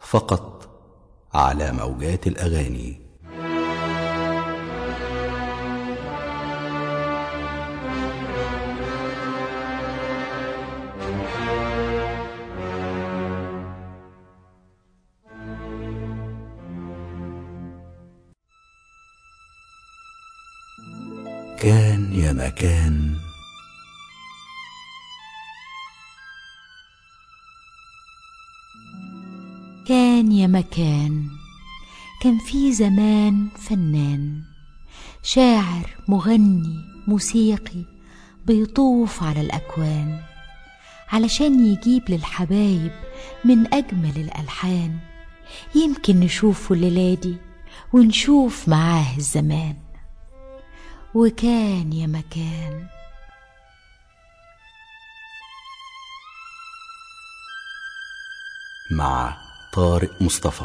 فقط على موجات الاغاني كان يا مكان كان يا مكان كان في زمان فنان شاعر مغني موسيقي بيطوف على الأكوان علشان يجيب للحبايب من أجمل الألحان يمكن نشوفه الليلة دي ونشوف معاه الزمان وكان يا مكان مع طارق مصطفى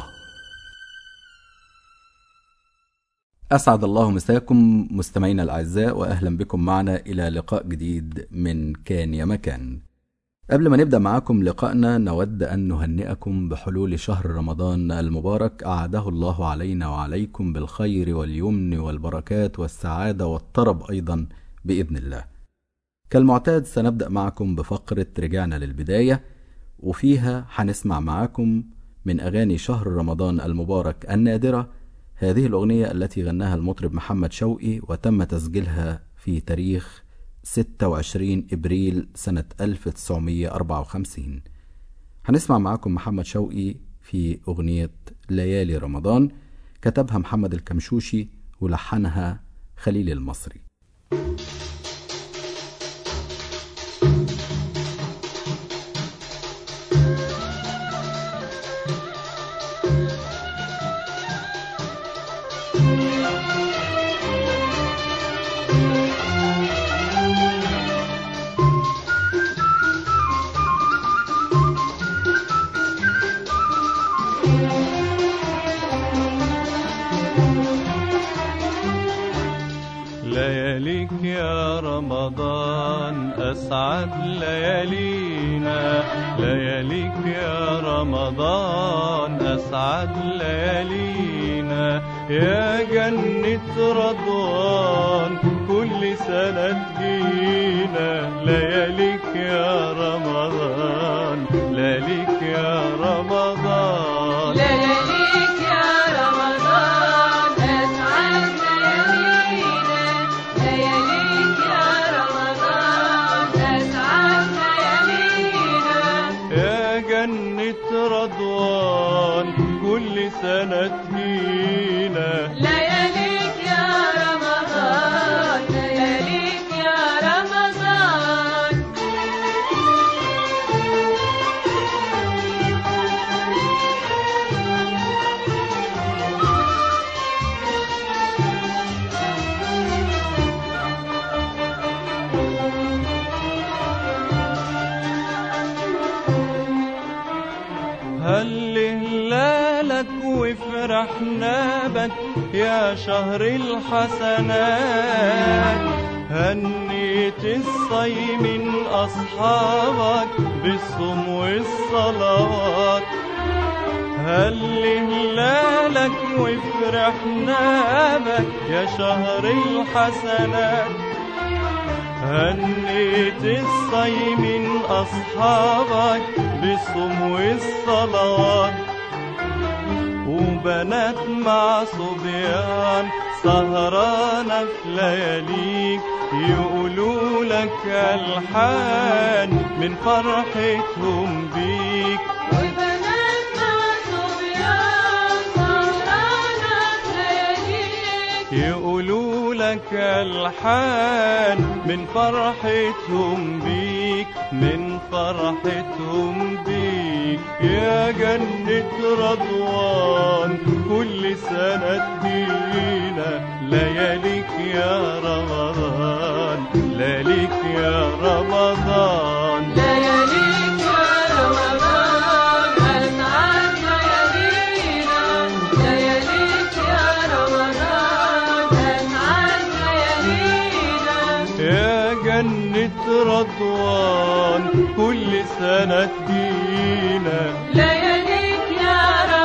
أسعد الله مساكم مستمعينا الأعزاء وأهلا بكم معنا إلى لقاء جديد من كان يا مكان قبل ما نبدأ معاكم لقائنا نود أن نهنئكم بحلول شهر رمضان المبارك أعاده الله علينا وعليكم بالخير واليمن والبركات والسعادة والطرب أيضا بإذن الله كالمعتاد سنبدأ معكم بفقرة رجعنا للبداية وفيها هنسمع معاكم من أغاني شهر رمضان المبارك النادرة هذه الأغنية التي غناها المطرب محمد شوقي وتم تسجيلها في تاريخ 26 إبريل سنة 1954 هنسمع معاكم محمد شوقي في أغنية ليالي رمضان كتبها محمد الكمشوشي ولحنها خليل المصري لياليك يا رمضان أسعد ليالينا لياليك يا رمضان أسعد ليالينا يا جنة رضوان كل سنة تجينا لياليك يا رمضان لياليك يا رمضان لياليك يا رمضان أسعد ليالينا لياليك يا رمضان أسعد ليالينا يا جنة رضوان كل سنة تجينا لياليك يا رمضان لياليك يا رمضان هل هلالك وفرحنا بك يا شهر الحسنات هنيت الصيم أصحابك بالصوم والصلوات هل هلالك وفرحنا بك يا شهر الحسنات هنيت الصيم أصحابك بالصوم والصلوات وبنات مع صبيان سهرانة في لياليك يقولوا لك ألحان من فرحتهم بيك وبنات مع صبيان سهرانة في لياليك يقولوا لك ألحان من فرحتهم بيك من فرحتهم بيك يا جنة رضوان كل سنة تجينا لياليك يا رمضان لياليك يا رمضان لياليك يا رمضان أسعد ليالينا لياليك يا رمضان أسعد ليالينا يا جنة رضوان كل سنة تجينا لياليك يا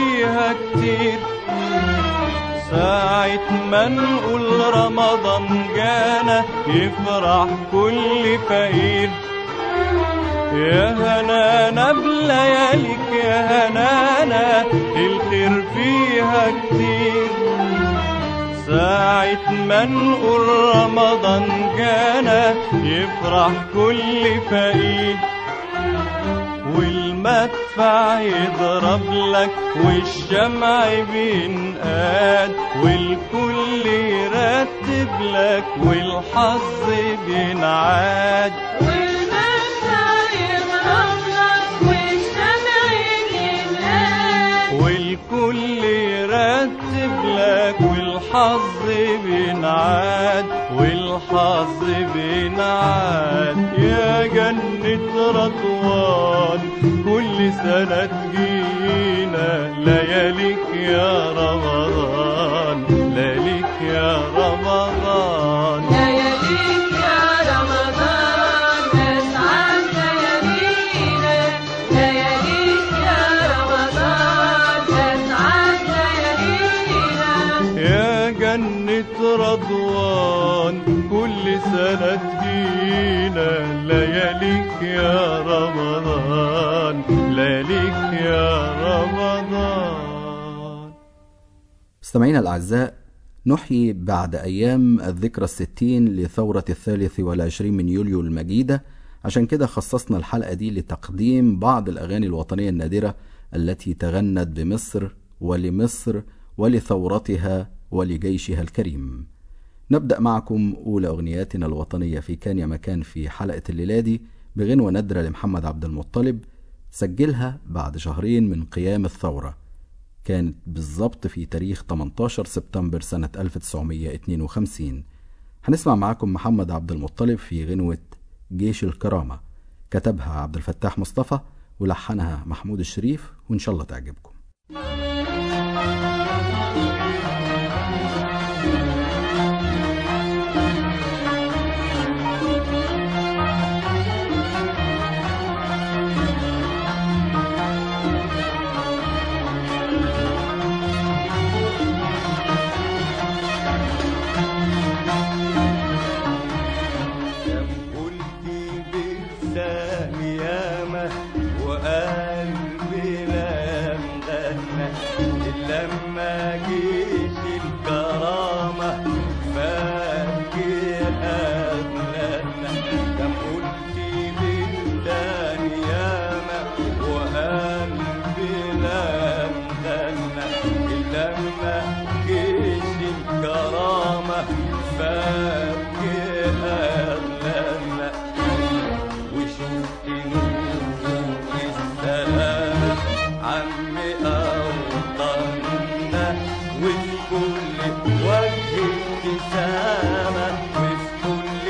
فيها كتير ساعة ما نقول رمضان جانا يفرح كل فقير يا هنانا بلياليك يا هنانا الخير فيها كتير ساعة ما نقول رمضان جانا يفرح كل فقير والمدفع يضرب لك والشمع بينقاد والكل يرتب لك والحظ بينعاد والمسا يضرب لك والشمع ينقاد والكل يرتب لك والحظ بينعاد والحظ بينعاد يا جنة رضوان كل سنة تجينا لياليك يا رمضان لياليك يا رمضان لياليك يا رمضان أسعد ليالينا لياليك يا رمضان أسعد ليالينا يا جنة رضوان كل سنة تجينا لياليك يا رمضان لياليك يا رمضان مستمعينا الأعزاء نحيي بعد أيام الذكرى الستين لثورة الثالث والعشرين من يوليو المجيدة عشان كده خصصنا الحلقة دي لتقديم بعض الأغاني الوطنية النادرة التي تغنت بمصر ولمصر ولثورتها ولجيشها الكريم نبدأ معكم أولى أغنياتنا الوطنية في كان يا مكان في حلقة الليلة دي بغنوة نادرة لمحمد عبد المطلب سجلها بعد شهرين من قيام الثورة كانت بالظبط في تاريخ 18 سبتمبر سنة 1952 هنسمع معاكم محمد عبد المطلب في غنوة جيش الكرامة كتبها عبد الفتاح مصطفى ولحنها محمود الشريف وإن شاء الله تعجبكم قلت بالسام ياما وقلبي لم غنى لما جيش الكرامة فاكرها غنى كم قلت بالسام ياما وقلبي لم غنى لما جيش الكرامة فاكرها غنى وشفت نور السلام عم أوطاننا وفي كل وجه ابتسامة وفي كل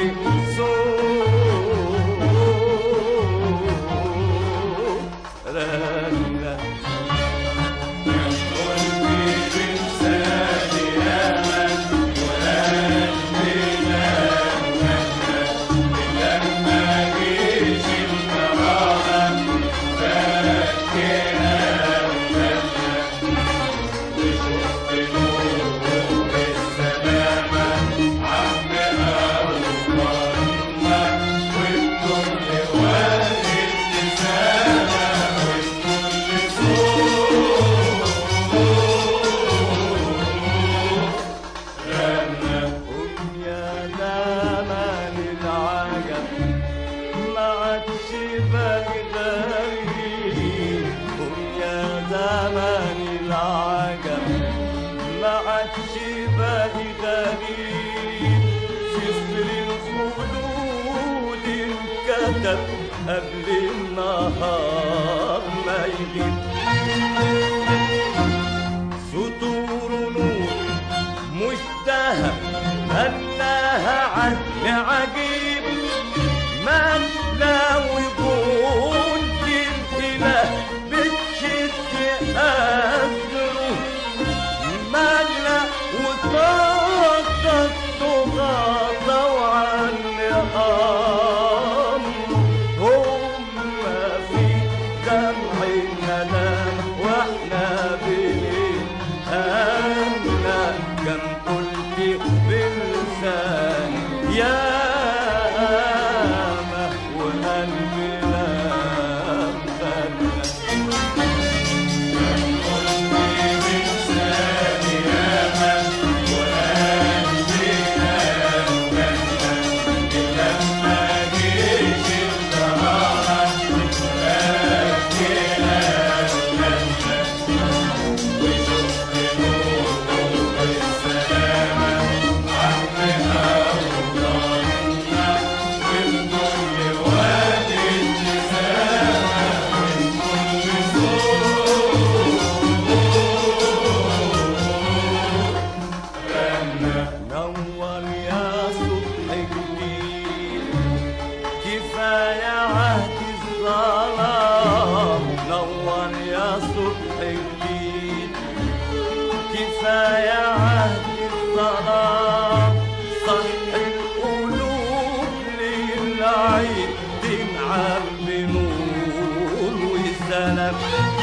صوت رنة قم يا زمان العجب ما عادش باقي غريب قم يا زمان العجب ما عادش باقي غريب سفر الخلود انكتب قبل النهار ما يغيب سطور نور مشتهى خلاها عدل عجيب من لا وجود الاله بتشد أثره ملا وطاقة تغاضى عن أمره كفاية عهد الظلام صح القلوب للعيد تنعم بنور وسلام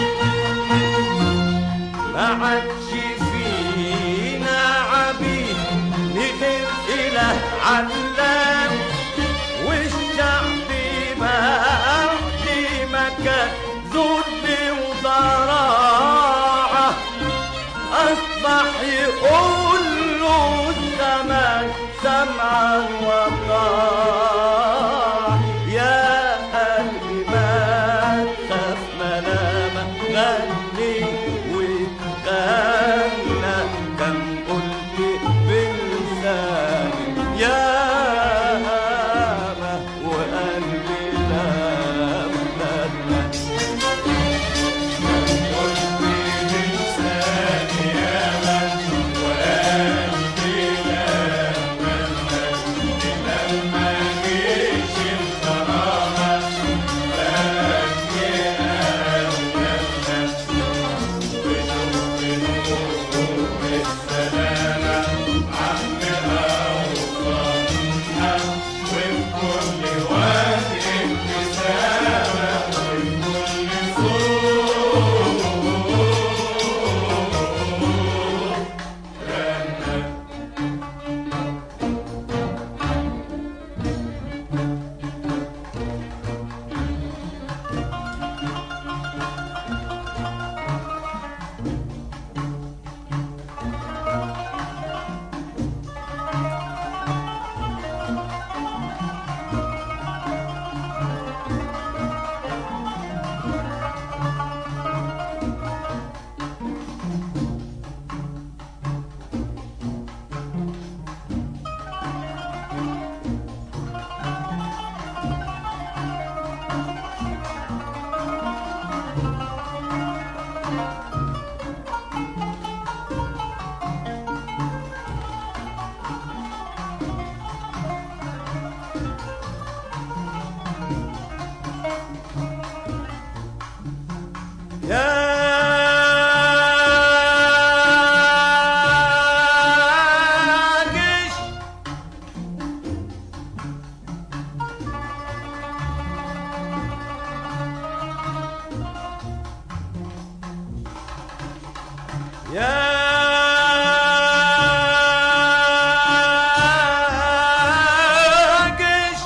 ما عادش فينا عبيد نغير إله علام والشعب بعد ما كان ذل وضراعة أصبح يقول له الزمان سمعا وطاعة يا قلبي ما تخاف ملامة غني واتغنى كم قلت بلساني يا ما وقلبي لا مدلل يا جيش يا جيش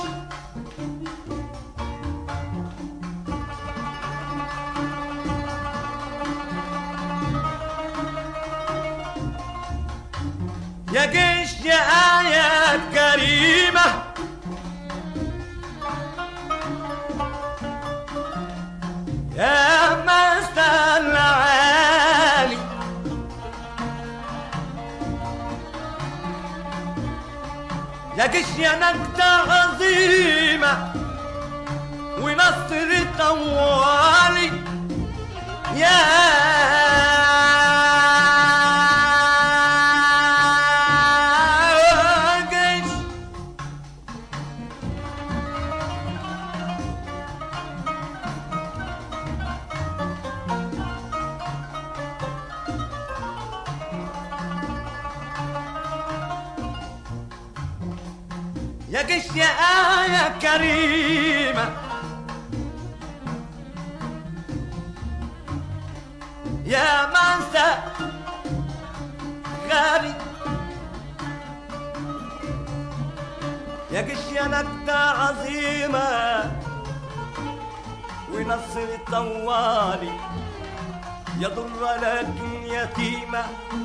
يا جيش يا آيات كريمة يا مستر العالي يا جيش يا نجدة عظيمة ونصر طوالي يا جيش يا جيش يا آية كريمة يا منسى غالي يا جيش يا نجدة عظيمة ونصر طوالي يا ضرة لكن يتيمة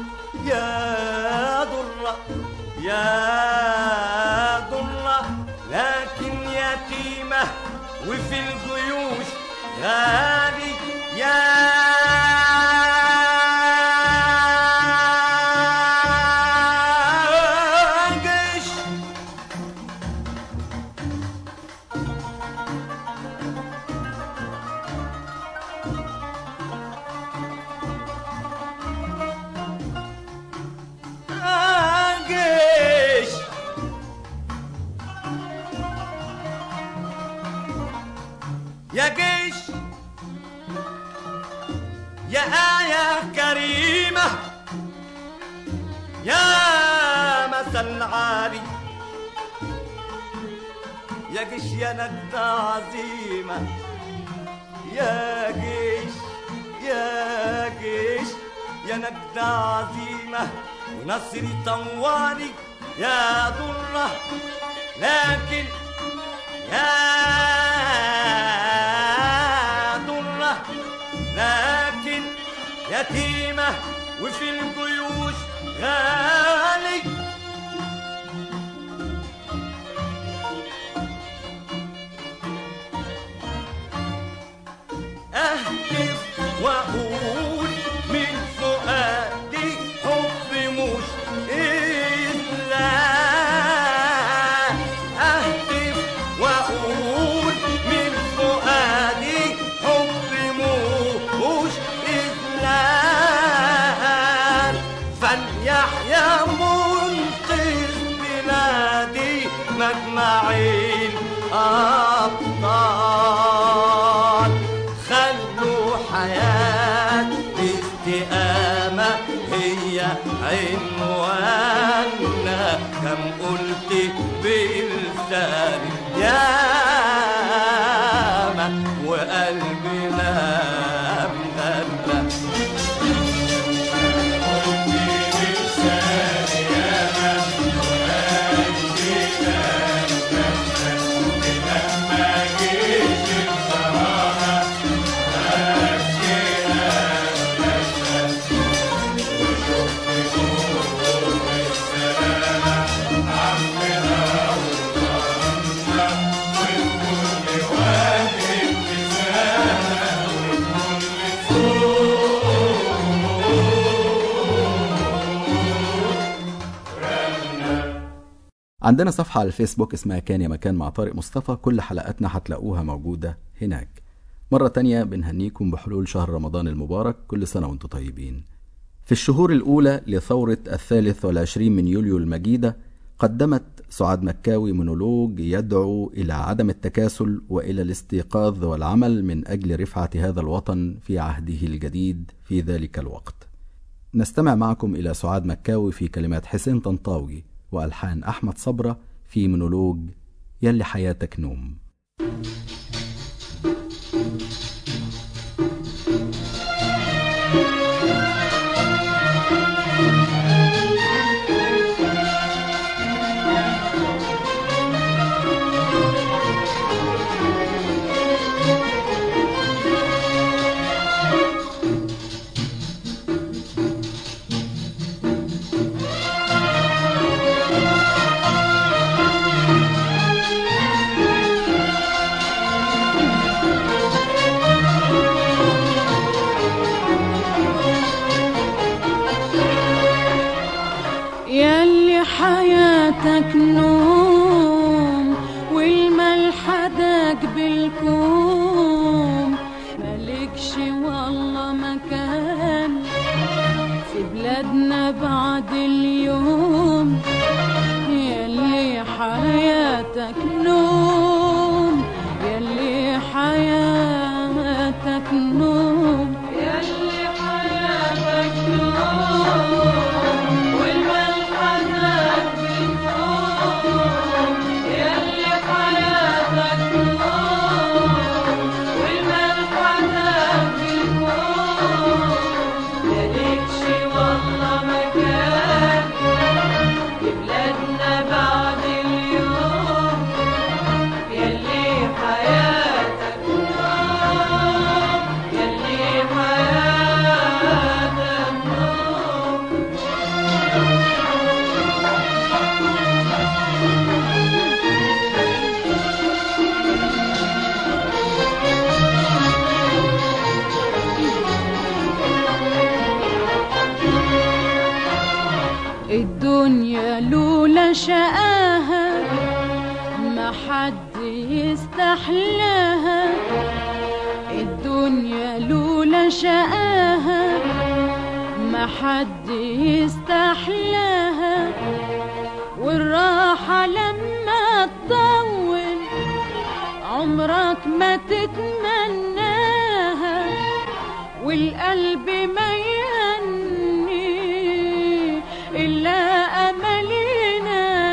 يا ضرة يا ضرة لكن يتيمة وفي الجيوش غالي يا جيش آه جيش يا جيش العالي يا جيش يا نجدة عظيمة يا جيش يا جيش يا نجدة عظيمة ونصري طوالي يا ضرة لكن يا ضرة لكن يتيمة وفي الجيوش غالي أهتف وأقول من فؤادي حب مش إسلام أهتف وأقول من فؤادي حب مش إسلام فليحيا منقذ بلادي مجمع الأبطال خلوا حياة استقامة هي عنواننا كم قلت بلساني ياما وقلبنا مغلى عندنا صفحة على الفيسبوك اسمها كان يا مكان مع طارق مصطفى كل حلقاتنا هتلاقوها موجودة هناك مرة تانية بنهنيكم بحلول شهر رمضان المبارك كل سنة وانتم طيبين في الشهور الأولى لثورة الثالث والعشرين من يوليو المجيدة قدمت سعاد مكاوي مونولوج يدعو إلى عدم التكاسل وإلى الاستيقاظ والعمل من أجل رفعة هذا الوطن في عهده الجديد في ذلك الوقت نستمع معكم إلى سعاد مكاوي في كلمات حسين طنطاوي وألحان أحمد صبرة في مونولوج يلي حياتك نوم ياللي حياتك نوم والملح داك بالكوم مالكش والله مكان في بلادنا بعد اليوم ياللي حياتك نوم ياللي حياتك نوم ياللي حياتك نوم والملح داك بالكوم ياللي حياتك نوم والملح داك بالكوم مالكش والله مكان في بلادنا بعد اليوم ياللي حياتك نوم ياللي حياتك نوم الدنيا لولا شقاها ما حد يستحلاها الدنيا لولا شقاها ما حد يستحلاها والراحة لما تطول عمرك ما تتمناها والقلب ما يهني إلا أملنا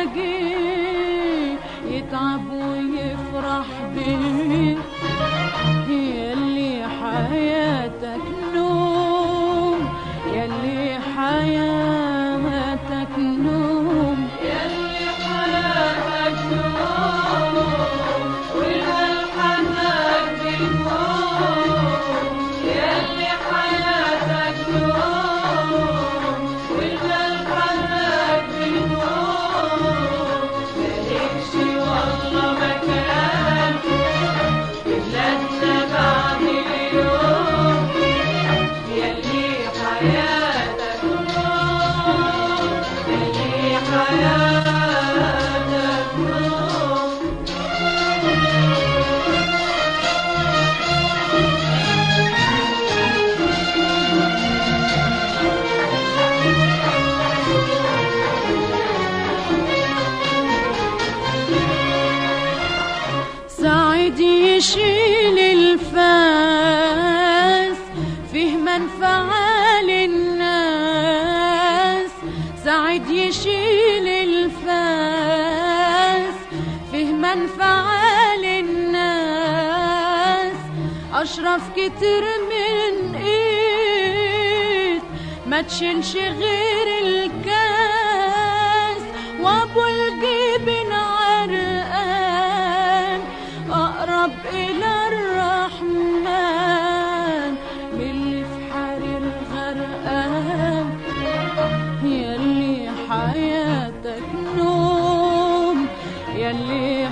سعد يشيل الفاس فيه منفعة للناس أشرف كتير من إيد ما تشيلش غير الكاس وأبو الجبن عرقان أقرب إلى الرحمن من اللي في حرير غرقان يلي حياتك نوم يلي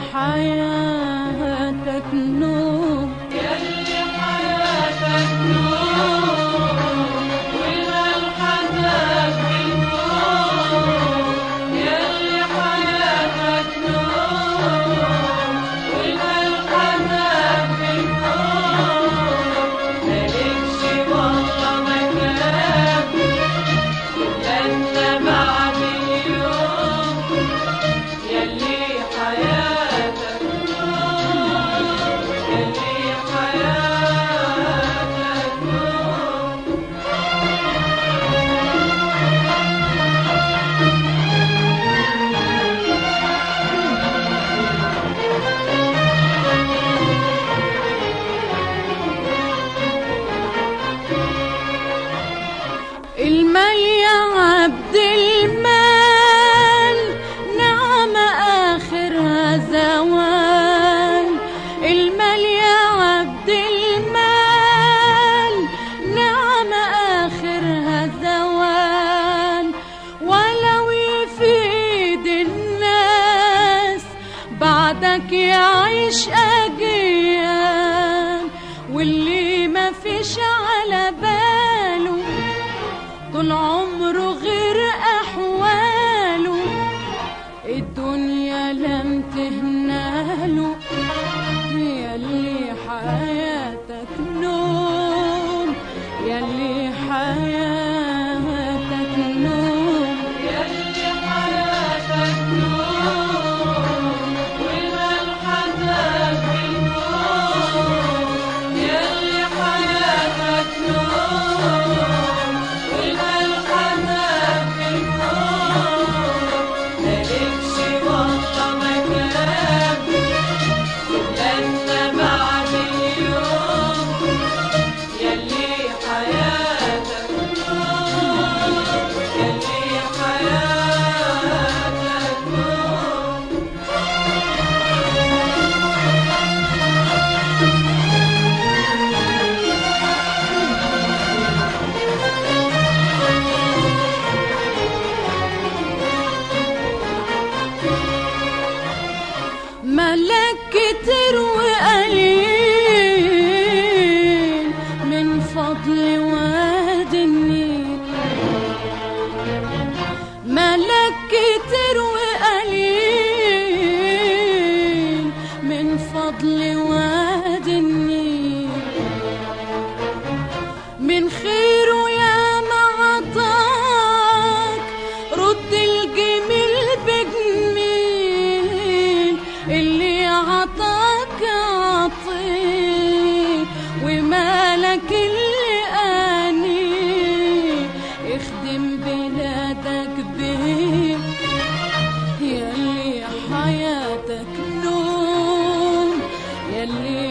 حياتك نوم يلي حياتك نوم والملحدك بالنوم يلي حياتك نوم والملحدك بالنوم مالكش والله مكان لأن بعد اليوم يلي حياتك نور يلي حياتك نور المال يا عبد المال نعم آخرها زوال المال يا عبد المال نعم آخرها زوال ولو يفيد الناس بعدك يعيش أجيال واللي ما فيش على باله طول عمره غير أحواله الدنيا لم تهناله يلي حياتك نوم يلي حياتك نوم يلي حياتك نوم والملحدك بالنوم يلي حياتك نوم والملحدك بالنوم مالكش والله مكان لأن بعد اليوم يلي حياتك نور يلي حياتك نور ملك كتير وقليل من فضل واد النيل ملك كتير وقليل من فضل واد النيل من خيره يا ما عطاك رد الجميل بجميل اللي عطاك عطيه ومالك اللي آني اخدم بلادك بيه يلي حياتك نوم يلي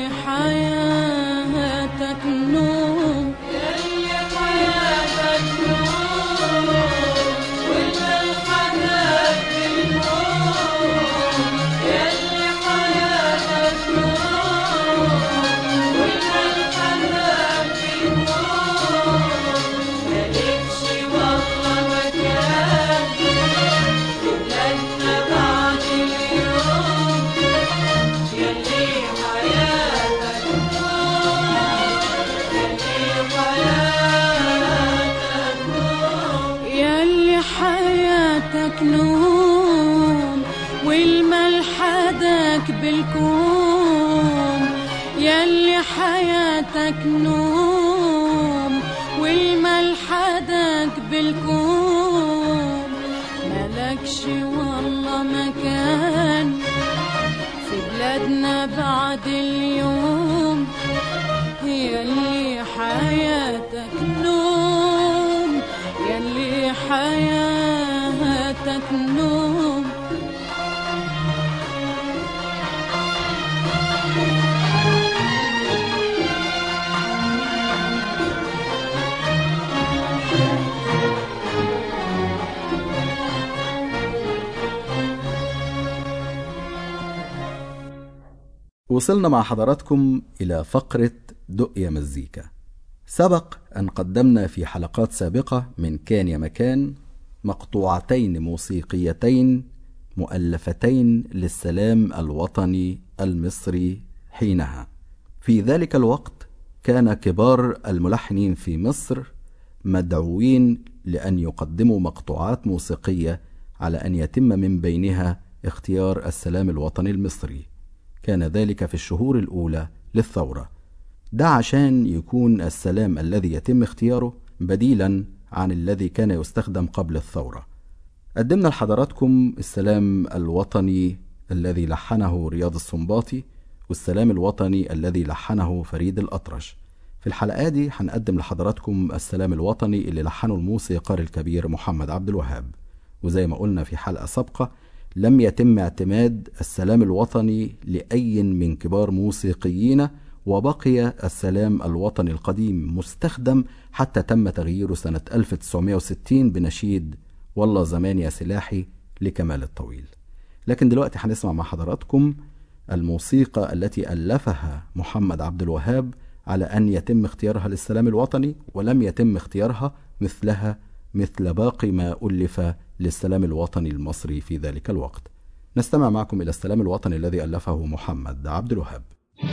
حياتك نوم يلي حياتك نوم والملحدك بالنوم يلي حياتك نوم والملحدك بالنوم مالكش والله مكان لأن بعد اليوم يلي حياتك نور يلي حياتك نور يلي حياتك نوم والملحدك بالكون يلي حياتك نوم والملحدك بالكون ملكش والله مكان في بلادنا بعد اليوم يلي حياتك نوم يلي حياتك حياتك نوم وصلنا مع حضراتكم إلى فقرة دقيا مزيكا سبق أن قدمنا في حلقات سابقة من كان يا مكان مقطوعتين موسيقيتين مؤلفتين للسلام الوطني المصري حينها في ذلك الوقت كان كبار الملحنين في مصر مدعوين لأن يقدموا مقطوعات موسيقية على أن يتم من بينها اختيار السلام الوطني المصري كان ذلك في الشهور الأولى للثورة ده عشان يكون السلام الذي يتم اختياره بديلا عن الذي كان يستخدم قبل الثورة قدمنا لحضراتكم السلام الوطني الذي لحنه رياض السنباطي والسلام الوطني الذي لحنه فريد الأطرش في الحلقة دي هنقدم لحضراتكم السلام الوطني اللي لحنه الموسيقار الكبير محمد عبد الوهاب وزي ما قلنا في حلقة سابقة لم يتم اعتماد السلام الوطني لأي من كبار موسيقيين وبقي السلام الوطني القديم مستخدم حتى تم تغييره سنة 1960 بنشيد والله زمان يا سلاحي لكمال الطويل لكن دلوقتي هنسمع مع حضراتكم الموسيقى التي ألفها محمد عبد الوهاب على أن يتم اختيارها للسلام الوطني ولم يتم اختيارها مثلها مثل باقي ما ألف للسلام الوطني المصري في ذلك الوقت نستمع معكم إلى السلام الوطني الذي ألفه محمد عبد الوهاب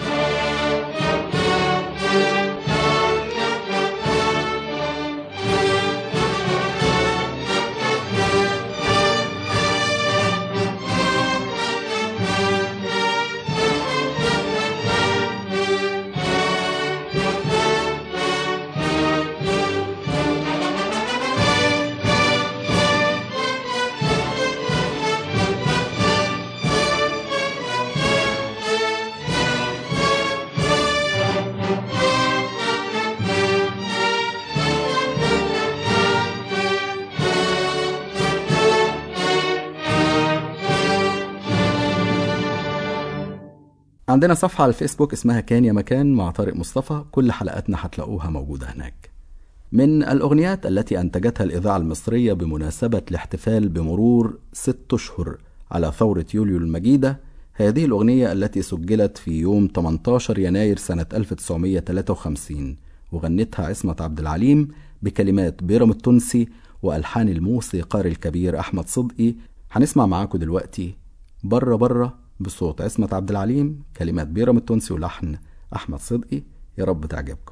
عندنا صفحة على الفيسبوك اسمها كان يا مكان مع طارق مصطفى كل حلقاتنا هتلاقوها موجودة هناك من الأغنيات التي أنتجتها الإذاعة المصرية بمناسبة الاحتفال بمرور ست أشهر على ثورة يوليو المجيدة هذه الأغنية التي سجلت في يوم 18 يناير سنة 1953 وغنتها عصمة عبد العليم بكلمات بيرم التونسي وألحان الموسيقار الكبير أحمد صدقي هنسمع معاكم دلوقتي بره بره بصوت عصمت عبد العليم كلمات بيرم التونسي ولحن أحمد صدقي يا رب تعجبكم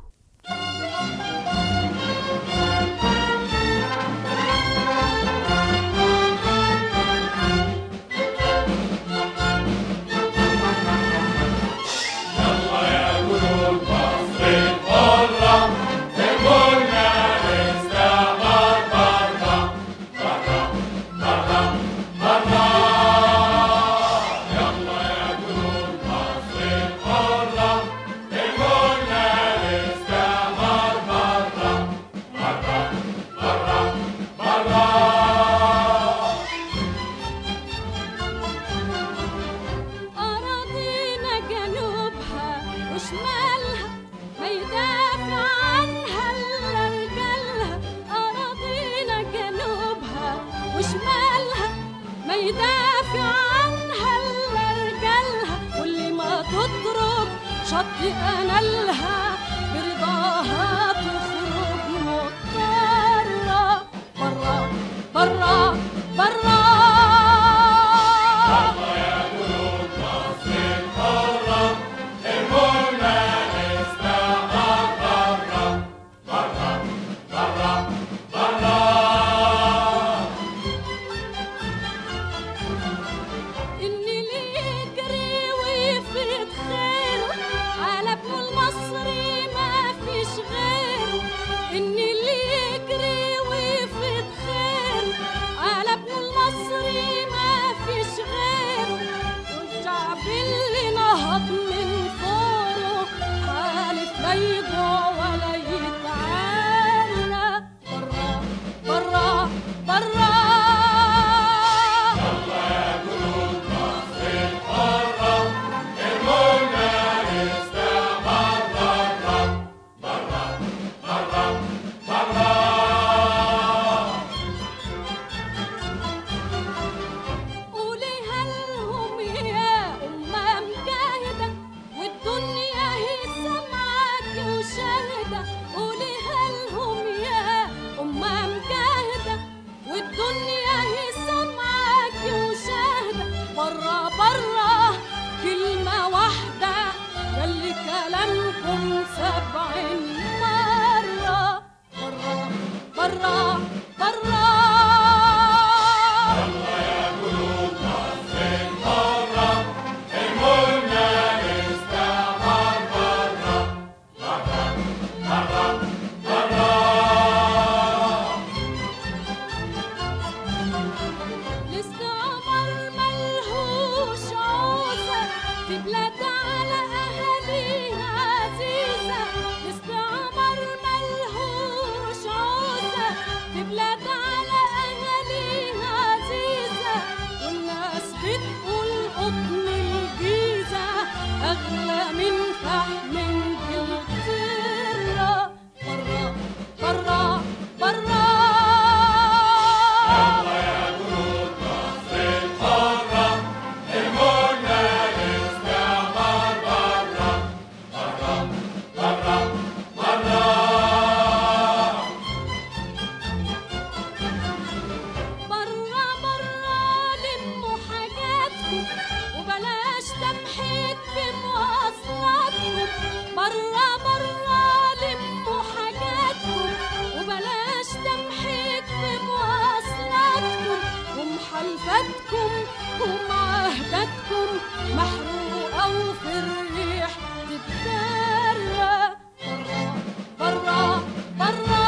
أراضينا جنوبها وشمالها ما يدافع عنها إلا رجالها أراضينا جنوبها وشمالها ما يدافع عنها إلا رجالها واللي ما تضرب شط أنالها برضاها تخرج مضطرة برا برا برا اللي يجري ويفرض خيره على ابن المصري ما فيش غيره ان اللي يجري ويفرض خيره على ابن المصري ما فيش غيره والشعب اللي نهض من فوره حالف لا يجوع ولا يتعالى برا برا برا في بلاد على أهاليها عزيزة استعمار ملهوش عوزة في بلاد على أهاليها عزيزة والناس بتقول قطن الجيزة أغلى من فحم إنجلترا برا برا برا برا برا لموا حاجاتكم وبلاش تمحيط بمواصلاتكم برا برا لموا حاجاتكم وبلاش تمحيط بمواصلاتكم ومحالفاتكم ومعاهداتكم محروقة وفي الريح تتدرى برا برا برا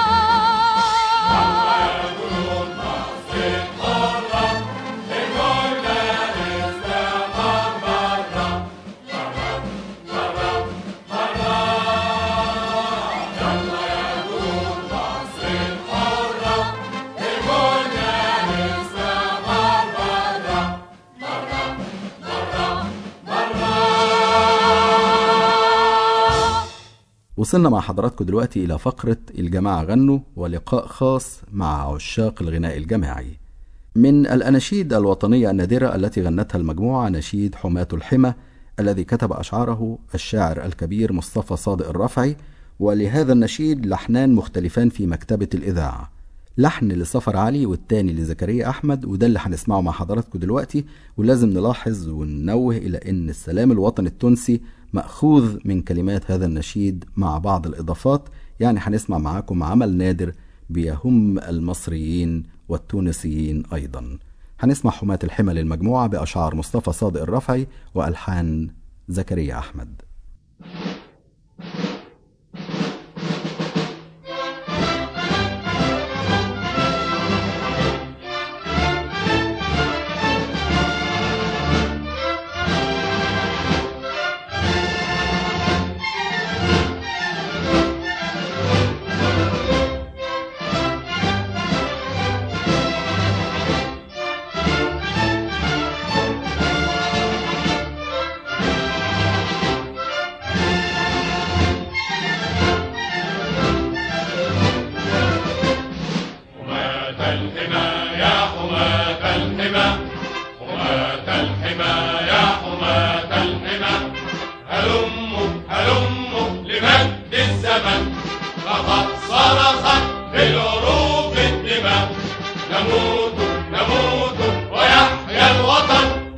وصلنا مع حضراتكم دلوقتي إلى فقرة الجماعة غنوا ولقاء خاص مع عشاق الغناء الجماعي من الأناشيد الوطنية النادرة التي غنتها المجموعة نشيد حماة الحمى الذي كتب أشعاره الشاعر الكبير مصطفى صادق الرفعي ولهذا النشيد لحنان مختلفان في مكتبة الإذاعة لحن لصفر علي والتاني لزكريا أحمد وده اللي هنسمعه مع حضراتكم دلوقتي ولازم نلاحظ وننوه إلى أن السلام الوطني التونسي مأخوذ من كلمات هذا النشيد مع بعض الإضافات يعني هنسمع معاكم عمل نادر بيهم المصريين والتونسيين أيضا هنسمع حماة الحمى للمجموعة بأشعار مصطفى صادق الرفعي وألحان زكريا أحمد حماة الحمى يا حماة الحمى حماة الحمى يا حماة الحمى هلموا هلموا لمجد الزمن لقد صرخت بالعروق الدماء نموت نموت ويحيا الوطن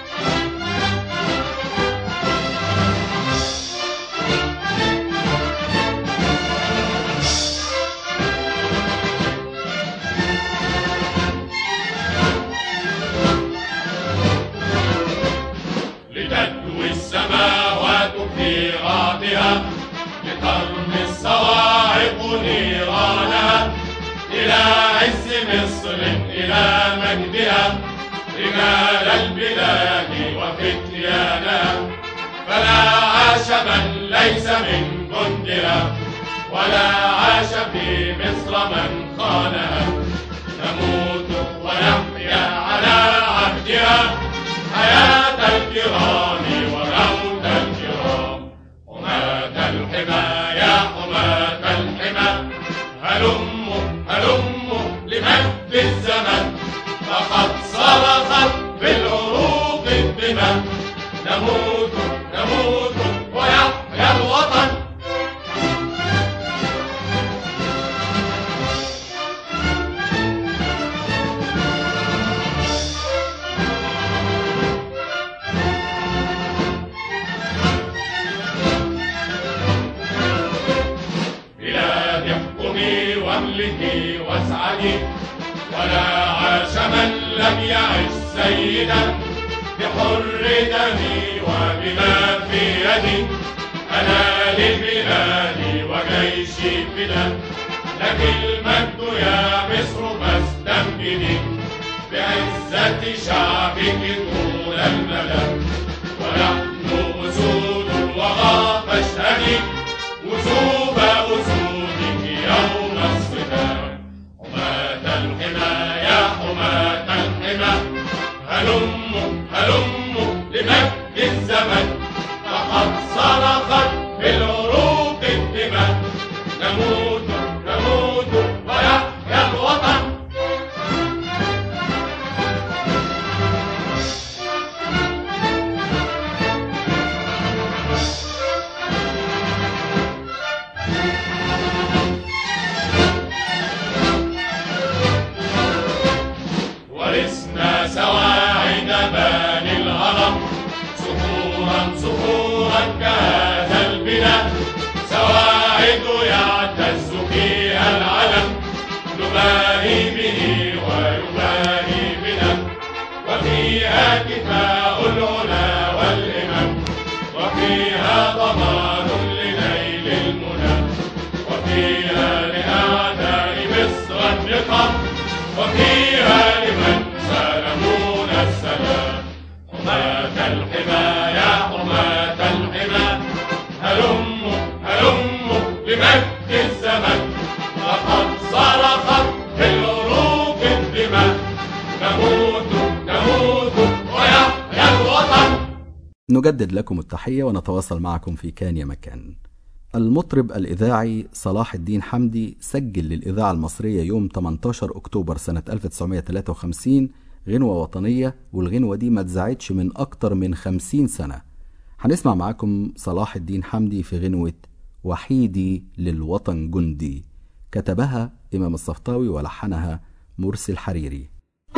لتدوي السماوات في غاطها لترمي الصواعق نيرانها إلى عز مصر إلى مجدها رجال البلاد وفتيانها فلا عاش من ليس من جندها ولا عاش في مصر من خانها نموت ونحيا على عهدها حياة الكرام وموت الكرام حماة الحمى يا حماة الحمى هلموا هلموا لمجد الزمن فقد صرخت بالعروق الدماء نموت نموت ويحيا الوطن بلاد احكمي واملكي واسعدي ولا عاش من لم يعش سيدا بحر دمي وبما في يدي انا لبلادي وجيشي فدا لك المجد يا مصر فاستمجدي بعزة شعبك طول المدى ونحن حماة الحمى هلموا هلموا لمجد الزمن فقد صرخت بالعروق الدماء نموت نموت ويحيا الوطن ورثنا سواعد بني الهرم صخورا صخورا كهذا البناء سواعد يعتز فيها العلم نباهي به ويباهي بنا وفيها كفاء العلا والإمام وفيها ضمان لنيل المنى وفيها لأعداء مصر النقم وفيها لمن سلمون السلام حماة الحمى يا حماة الحمى هلموا هلموا لمجد الزمن لقد صرخت في العروق الدماء نموت نموت ويحيا الوطن نجدد لكم التحية ونتواصل معكم في كان يا مكان المطرب الإذاعي صلاح الدين حمدي سجل للإذاعة المصرية يوم 18 أكتوبر سنة 1953 غنوة وطنية والغنوة دي ما اتذاعتش من أكتر من 50 سنة هنسمع معاكم صلاح الدين حمدي في غنوة وحيدي للوطن جندي كتبها إمام الصفطاوي ولحنها مرسي الحريري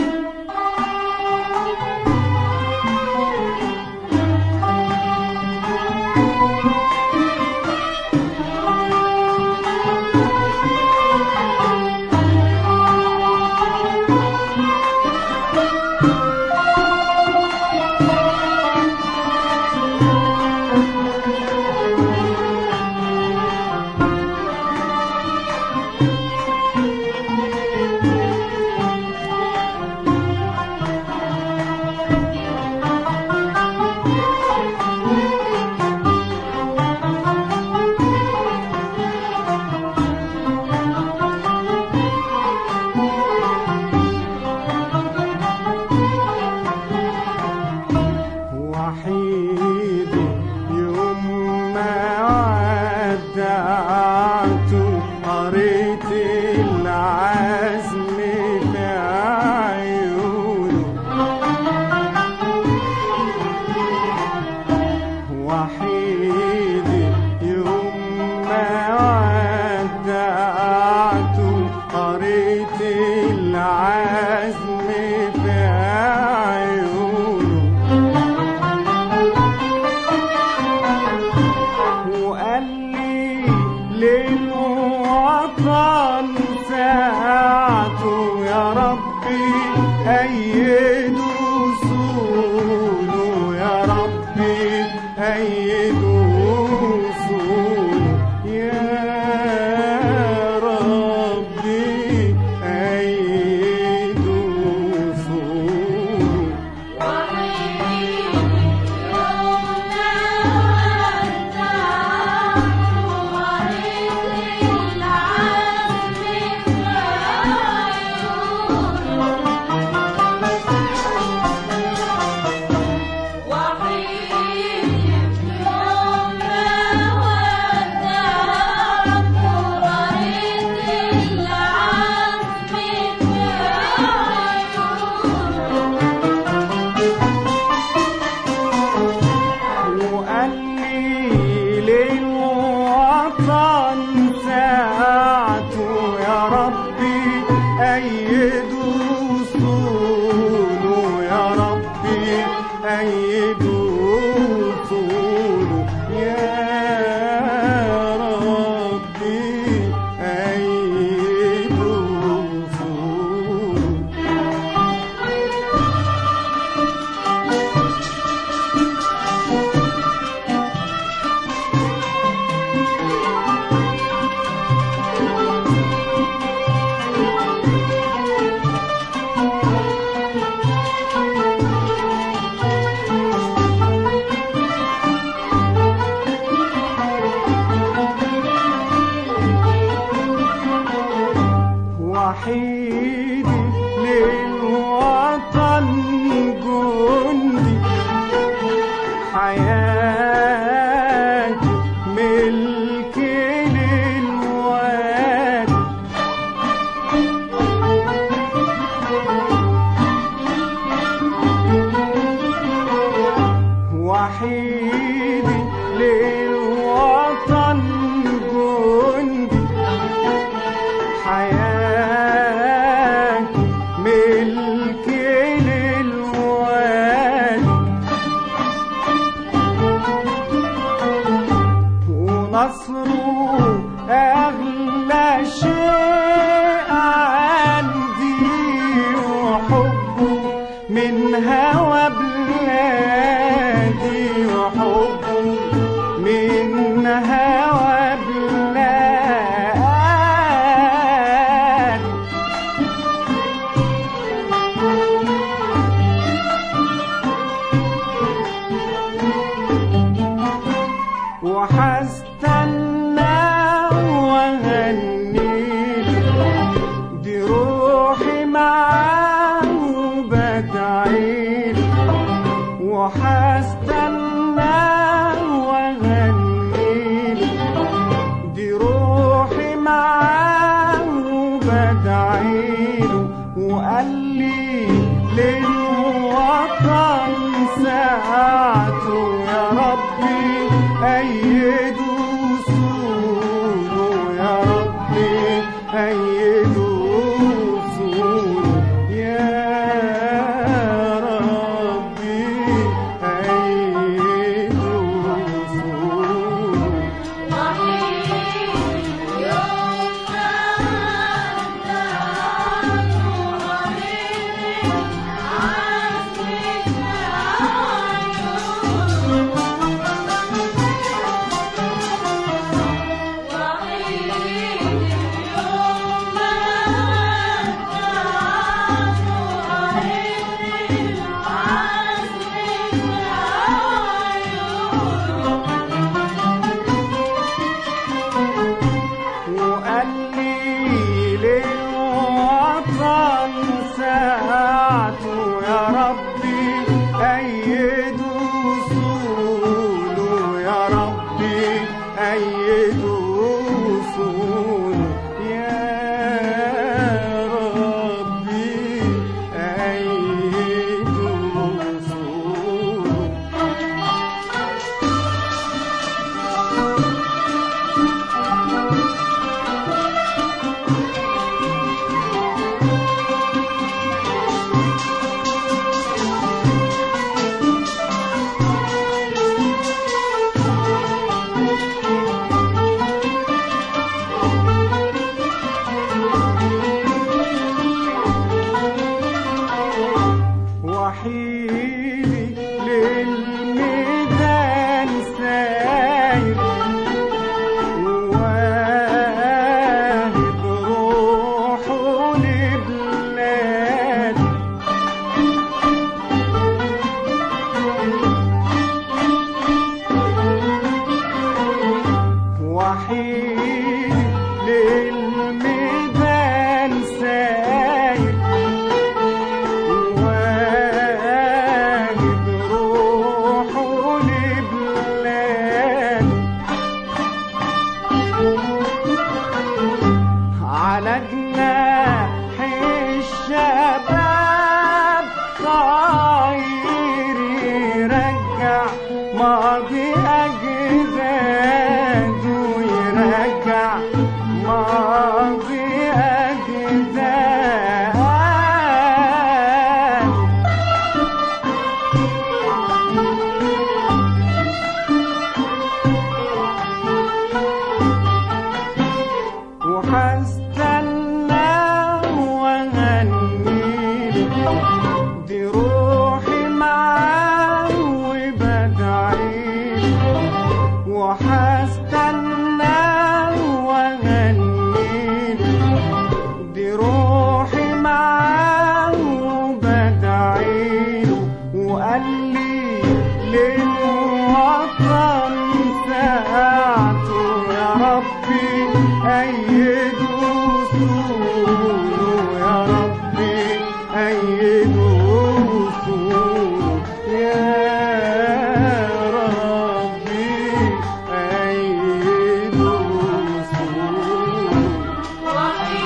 وحيدي يوم ما ودعت قريت العزم في عيونه وحيدي يوم ما ودعت قريت العزم في عيونه وقال لي للوطن ساعته يا ربي أيد وصوله يا ربي أيد وصوله يا ربي أيد وصوله وقال لي للوطن ساعته يا ربي أيد وصوله يا ربي أيد وصوله يا ربي أيد وصوله من هوى بلادي وحبه من هوى بلادي وحستنى واغني دي روحي معاه وبدعي وحستنى واغني دي روحي معاه وبدعي وقال لي للوطن ساعته يا ربي أيدوا وصوله يا ربي أيدوا وصوله يا ربي أيدوا وصوله وقال لي للوطن ساعته يا ربي أيدوا وصوله يا ربي أيدوا وصوله يا ربي أيدوا وصوله وحيدي للميدان ساير واهب روحه لبلاد وحيدي للميدان ساير واجب روحه لبلاد على جناح الشباب طاير يرجع ماضي أجداد ويرجع ماضي أجداد وحستنى واغني دي روحي معاه وبدعي وحستنى واغني دي روحي معاه وبدعي وقال لي للوطن ساعته يا ربي أيدوا وصوله يا ربي أيدوا وصوله يا ربي أيدوا وصوله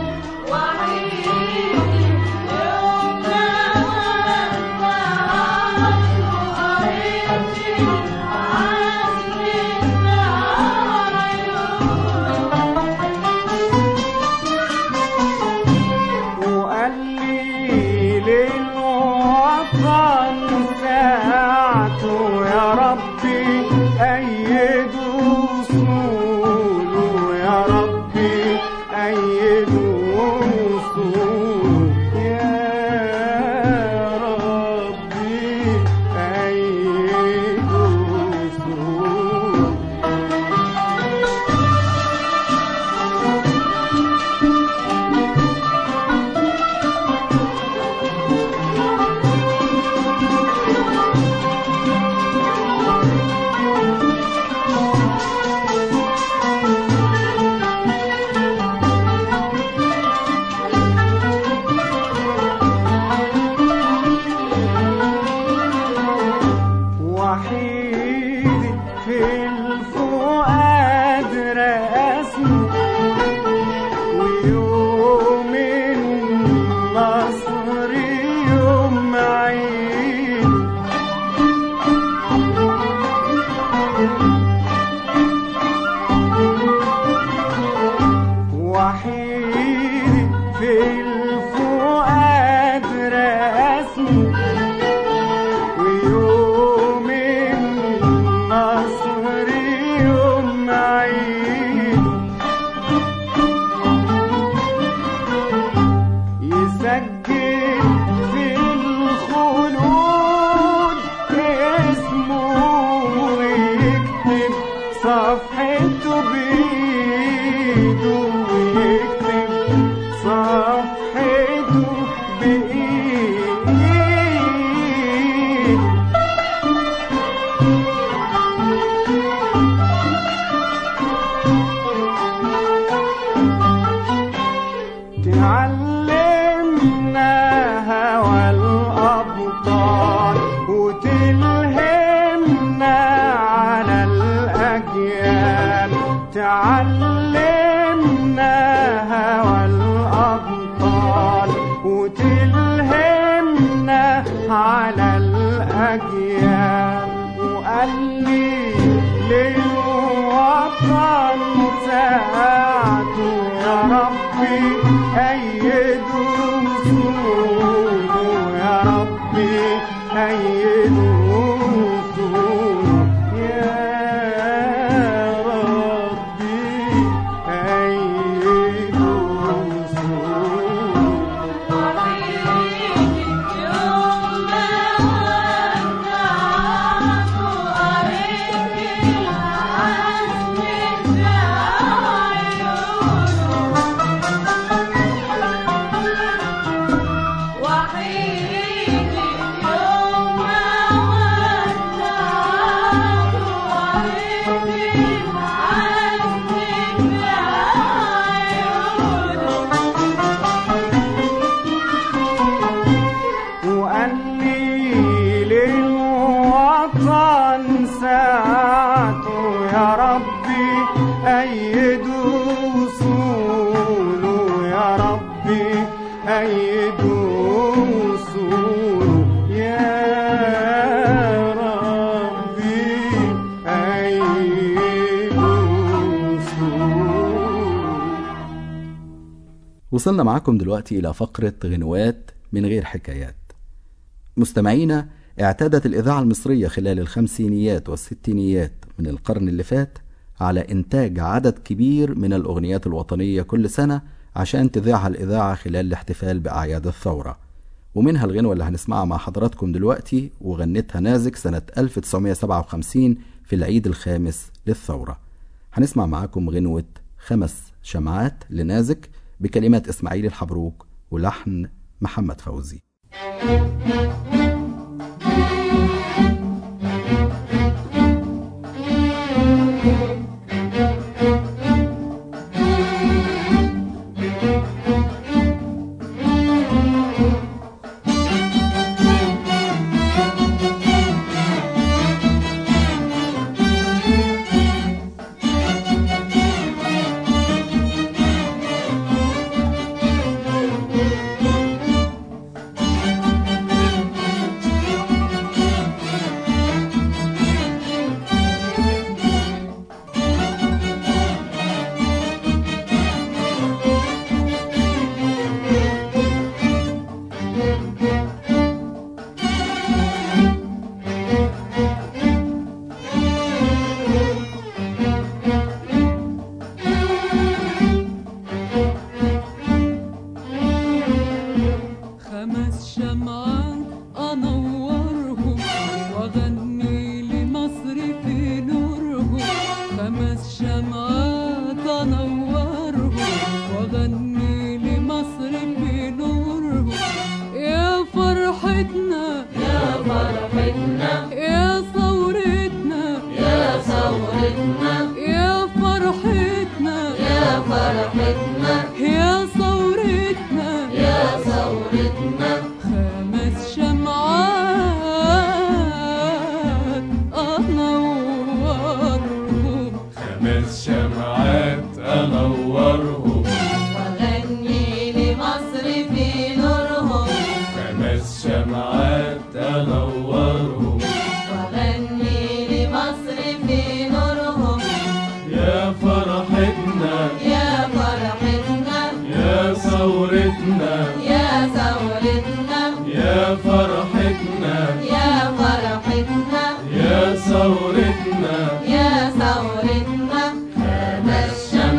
وحيد يوم ما أجيال وقال لي للوطن ساعته يا ربي أيدوا وصوله يا ربي أيدوا وصوله يا ربي أيدوا وصوله وقال لي للوطن ساعته يا ربي أيدوا وصوله يا ربي أيدوا وصوله يا ربي أيدوا وصوله وصلنا معاكم دلوقتي إلى فقرة غنوات من غير حكايات مستمعينا اعتادت الإذاعة المصرية خلال الخمسينيات والستينيات من القرن اللي فات على إنتاج عدد كبير من الأغنيات الوطنية كل سنة عشان تذيعها الإذاعة خلال الاحتفال بأعياد الثورة ومنها الغنوة اللي هنسمعها مع حضراتكم دلوقتي وغنتها نازك سنة 1957 في العيد الخامس للثورة هنسمع معاكم غنوة خمس شمعات لنازك بكلمات إسماعيل الحبروك ولحن محمد فوزي خمس شمعات أنورهم وأغني لمصر في نورهم خمس شمعات أنورهم وأغني لمصر في نورهم يا فرحتنا يا فرحتنا يا ثورتنا يا ثورتنا يا فرحتنا يا فرحتنا يا ثورتنا يا ثورتنا خمس شمعات أنورهم خمس شمعات أنورهم وأغني لمصر في نورهم خمس شمعات أنورهم وأغني لمصر في نورهم يا فرحتنا يا فرحتنا يا ثورتنا يا ثورتنا يا فرحتنا يا فرحتنا يا ثورتنا يا ثورتنا خمس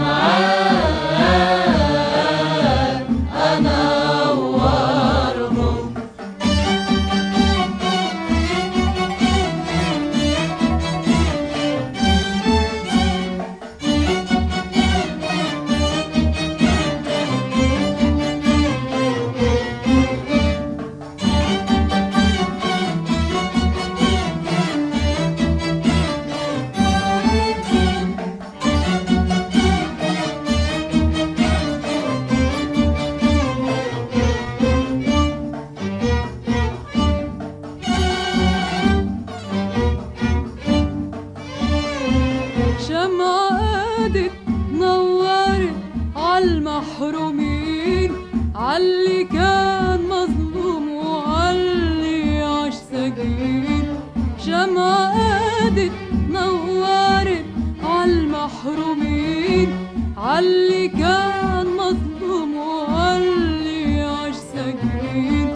شمعات أنورهم محرومين عاللي كان مظلوم وعاللي عاش سجين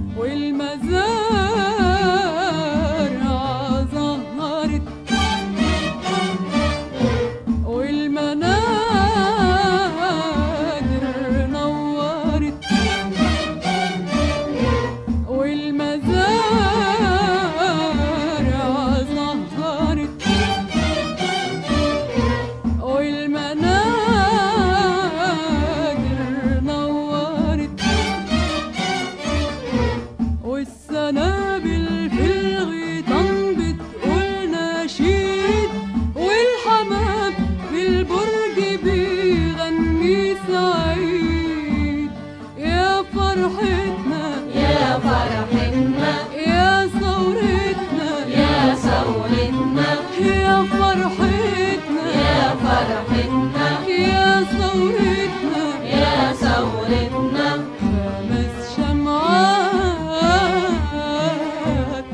والمزارع ظهرت والمنادر نورت والمزارع ظهرت والمنادر نورت والسنابل في الغيطان بتقول نشيد والحمام في البرج بيغني سعيد يا فرحتنا يا فرحتنا يا ثورتنا يا ثورتنا يا فرحتنا يا فرحتنا يا ثورتنا يا ثورتنا خمس شمعات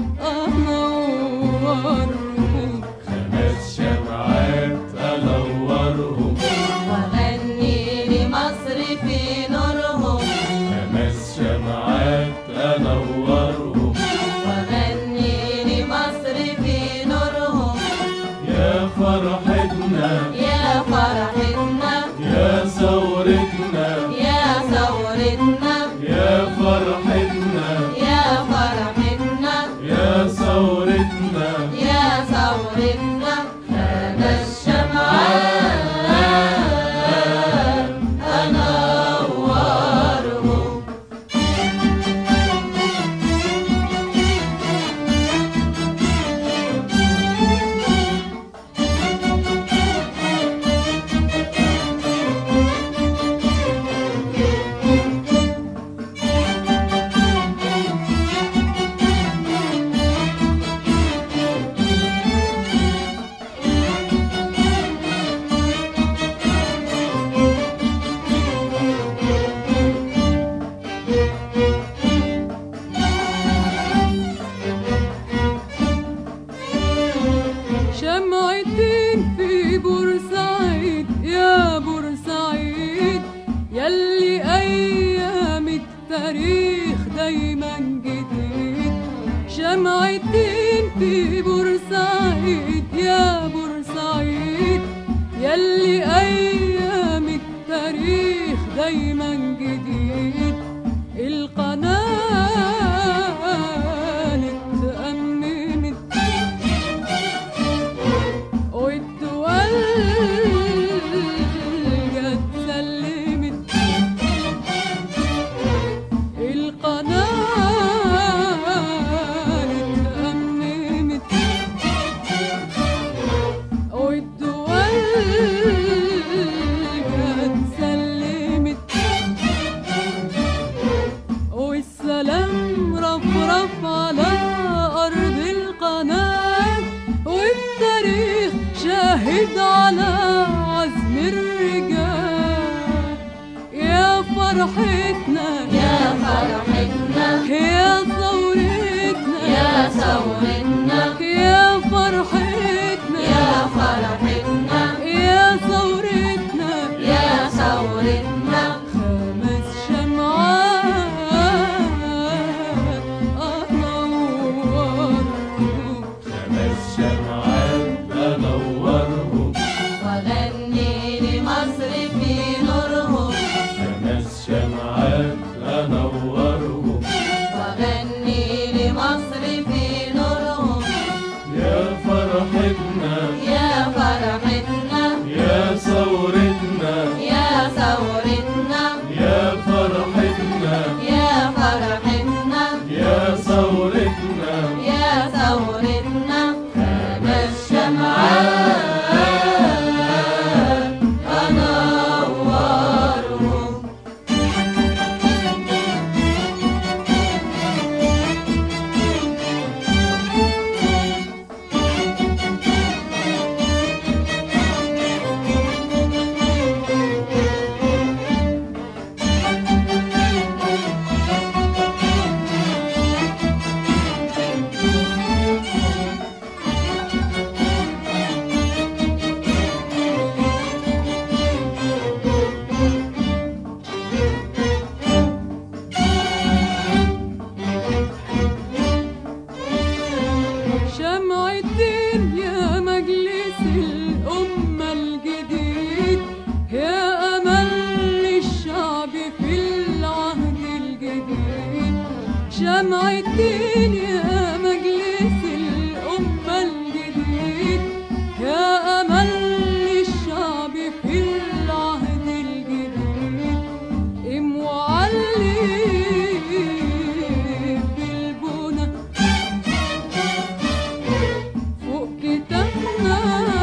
أنورهم خمس شمعات أنورهم وغني لمصر في نورهم خمس شمعات أنورهم وغني لمصر في نورهم يا فرحتنا يا فرحتنا يا ثورتنا يا ثورتنا يا فرحتنا يا فرحتنا يا ثورتنا يا ثورتنا خمس شمعات أنورهم شمعتين في بورسعيد يا بورسعيد يلي أيام التاريخ دايما جديد شمعتين في بورسعيد يا بورسعيد يلي أيام التاريخ دايما جديد القناة اتأمنت والدول جت سلمت القناة اتأمنت والدول جت سلمت والسلام رفرف على أرض القناة والتاريخ شاهد على عزم الرجال يا فرحتنا يا فرحتنا يا ثورتنا يا ثورتنا يا فرحتنا يا فرحتنا يا ثورتنا يا ثورتنا خمس شمعات أنورهم خمس شمعات أنورهم وغني لمصر في نورهم خمس شمعات أنورهم وغني لمصر في نورهم يا فرحتنا يا فرحتنا يا ثورتنا يا ثورتنا يا فرحتنا يا فرحتنا يا ثورتنا يا ثورتنا خمس شمعات أنورهم شمعتين يا مجلس الأمة الجديد يا أمل الشعب في العهد الجديد قم وعلي في البنى فوق كتافنا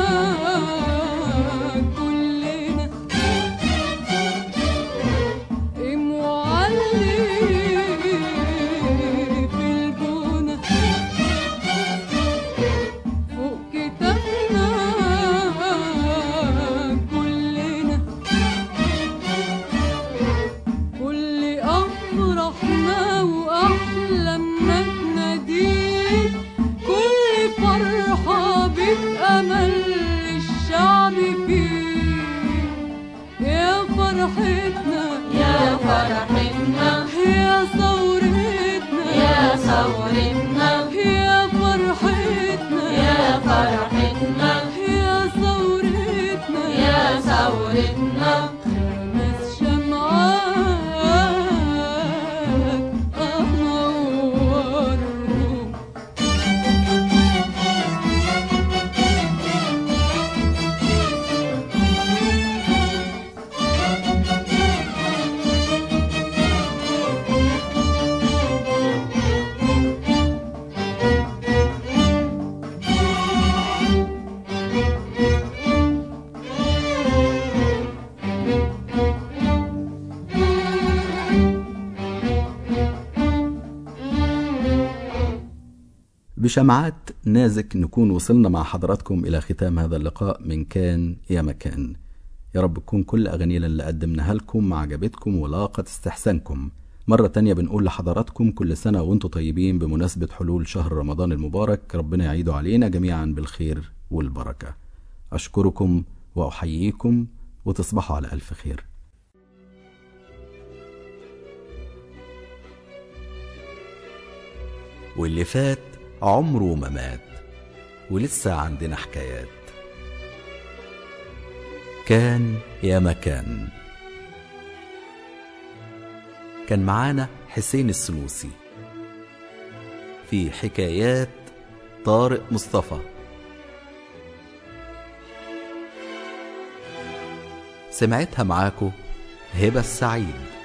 كلنا قم وعلي في البنى فوق كتافنا كلنا كل أفرحنا وأحلامنا تناديك كل فرحة بتأمل الشعب فيك يا فرحتنا يا فرحتنا يا ثورتنا يا ثورتنا يا فرحتنا يا فرحتنا يا ثورتنا يا ثورتنا خمس شمعات أنور بشمعات نازك نكون وصلنا مع حضراتكم إلى ختام هذا اللقاء من كان يا مكان يا رب تكون كل أغانينا اللي قدمناها لكم عجبتكم ولاقت استحسانكم مرة تانية بنقول لحضراتكم كل سنة وانتم طيبين بمناسبة حلول شهر رمضان المبارك ربنا يعيده علينا جميعا بالخير والبركة أشكركم وأحييكم وتصبحوا على ألف خير واللي فات عمره ما مات ولسه عندنا حكايات كان يا مكان كان معانا حسين السنوسي في حكايات طارق مصطفى سمعتها معاكو هبة السعيد